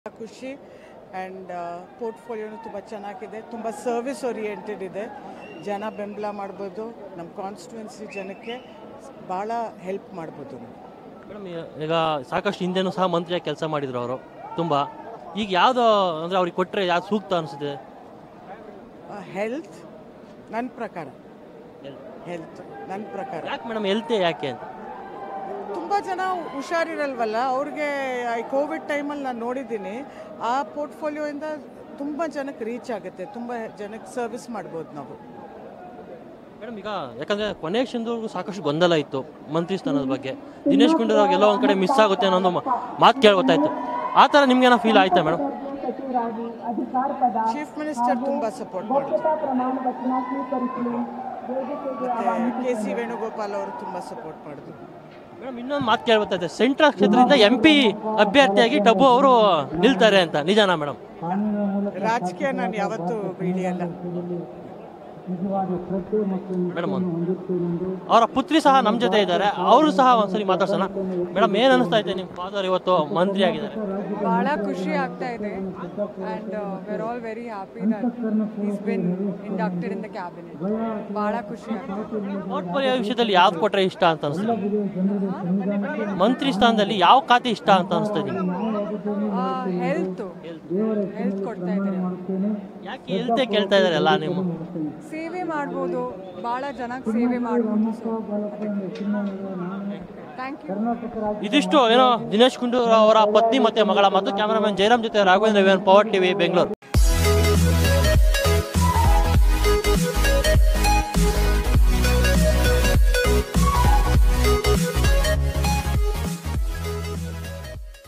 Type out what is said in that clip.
ಖುಷಿ ಆ್ಯಂಡ್ ಪೋರ್ಟ್ಫೋಲಿಯೋನು ತುಂಬ ಚೆನ್ನಾಗಿದೆ ತುಂಬ ಸರ್ವಿಸ್ ಓರಿಯೆಂಟೆಡ್ ಇದೆ ಜನ ಬೆಂಬಲ ಮಾಡ್ಬೋದು ನಮ್ಮ ಕಾನ್ಸ್ಟಿಟ್ಯುವೆನ್ಸಿ ಜನಕ್ಕೆ ಭಾಳ ಹೆಲ್ಪ್ ಮಾಡ್ಬೋದು ನಾವು ಮೇಡಮ್ ಈಗ ಸಾಕಷ್ಟು ಹಿಂದೆನೂ ಸಹ ಮಂತ್ರಿಯಾಗಿ ಕೆಲಸ ಮಾಡಿದ್ರು ಅವರು ತುಂಬ ಈಗ ಯಾವುದು ಅಂದರೆ ಅವ್ರಿಗೆ ಕೊಟ್ಟರೆ ಯಾವ್ದು ಸೂಕ್ತ ಅನಿಸುತ್ತೆ ಹೆಲ್ತ್ ನನ್ನ ಪ್ರಕಾರ ಹೆಲ್ತ್ ನನ್ನ ಪ್ರಕಾರ ಯಾಕೆ ಮೇಡಮ್ ಹೆಲ್ತೆ ಯಾಕೆ ಅಂತ ತುಂಬ ಜನ ಹುಷಾರಿರಲ್ವಲ್ಲ ಅವ್ರಿಗೆ ಈ ಕೋವಿಡ್ ಟೈಮಲ್ಲಿ ನಾನು ನೋಡಿದ್ದೀನಿ ಆ ಪೋರ್ಟ್ಫೋಲಿಯೋಯಿಂದ ತುಂಬ ಜನಕ್ಕೆ ರೀಚ್ ಆಗುತ್ತೆ ತುಂಬ ಜನಕ್ಕೆ ಸರ್ವಿಸ್ ಮಾಡ್ಬೋದು ನಾವು ಮೇಡಮ್ ಈಗ ಯಾಕಂದರೆ ಕೊನೆಯ ಕ್ಷಣದವರೆಗೂ ಸಾಕಷ್ಟು ಗೊಂದಲ ಇತ್ತು ಮಂತ್ರಿ ಸ್ಥಾನದ ಬಗ್ಗೆ ದಿನೇಶ್ ಗುಂಡೂರಾವ್ ಎಲ್ಲೋ ಒಂದು ಕಡೆ ಮಿಸ್ ಆಗುತ್ತೆ ಅನ್ನೋ ಒಂದು ಮಾತು ಕೇಳಿ ಗೊತ್ತಾಯ್ತು ಆ ಥರ ನಿಮ್ಗೇನೋ ಫೀಲ್ ಆಯ್ತಾ ಮೇಡಮ್ ಚೀಫ್ ಮಿನಿಸ್ಟರ್ ತುಂಬ ಸಪೋರ್ಟ್ ಮಾಡಿದ್ರು ಮತ್ತೆ ಕೆ ಸಿ ವೇಣುಗೋಪಾಲ್ ಅವರು ತುಂಬ ಸಪೋರ್ಟ್ ಮಾಡಿದ್ರು ಮೇಡಮ್ ಇನ್ನೊಂದು ಮಾತು ಕೇಳಿ ಗೊತ್ತಾಯ್ತು ಸೆಂಟ್ರಲ್ ಕ್ಷೇತ್ರದಿಂದ ಎಂ ಪಿ ಅಭ್ಯರ್ಥಿಯಾಗಿ ಟಬ್ಬು ಅವರು ನಿಲ್ತಾರೆ ಅಂತ ನಿಜನಾ ಮೇಡಮ್ ರಾಜಕೀಯ ನಾನು ಯಾವತ್ತೂ ಇಳಿಯಲ್ಲ ಮೇಡಮ್ ಅವರ ಪುತ್ರಿ ಸಹ ನಮ್ಮ ಜೊತೆ ಇದ್ದಾರೆ ಅವರು ಸಹ ಒಂದ್ಸರಿ ಮಾತಾಡ್ಸೋಣ ಮೇಡಮ್ ಏನು ಅನಿಸ್ತಾ ಇದೆ ನಿಮ್ಮ ಫಾದರ್ ಇವತ್ತು ಮಂತ್ರಿ ಆಗಿದ್ದಾರೆ ಬಹಳ ಖುಷಿ ಆಗ್ತಾ ಇದೆ and we're all very happy that is been inducted in the cabinet ಬಹಳ ಖುಷಿ ಆಗ್ತಾ ಇದೆ ಪೋರ್ಟ್ಫೋಲಿಯೋ ವಿಷಯದಲ್ಲಿ ಯಾವ್ದು ಕೊಟ್ರೆ ಇಷ್ಟ ಅಂತ ಅನಿಸ್ತದೆ ಮಂತ್ರಿ ಸ್ಥಾನದಲ್ಲಿ ಯಾವ ಖಾತೆ ಇಷ್ಟ ಅಂತ ಅನಿಸ್ತದೆ ನಿಮ್ಗೆ ಹೆಲ್ತ್ ಹೆಲ್ತ್ ಕೊಡ್ತಾ ಇದ್ದಾರೆ ಯಾಕೆ ಹೇಳ್ತೆ ಕೇಳ್ತಾ ಇದ್ದಾರೆ ಎಲ್ಲ ನೀವು ಸೇವೆ ಮಾಡ್ಬೋದು ಭಾಳ ಜನಕ್ಕೆ ಸೇವೆ ಮಾಡ್ಬೋದು ಸೊ ಥ್ಯಾಂಕ್ ಯು ಇದಿಷ್ಟು ಏನೋ ದಿನೇಶ್ ಗುಂಡೂರಾವ್ ಅವರ ಪತ್ನಿ ಮತ್ತೆ ಮಗಳ ಮತ್ತು ಕ್ಯಾಮರಾಮನ್ ಜಯರಾಮ್ ಜೊತೆ Raghavendra V power TV Bengaluru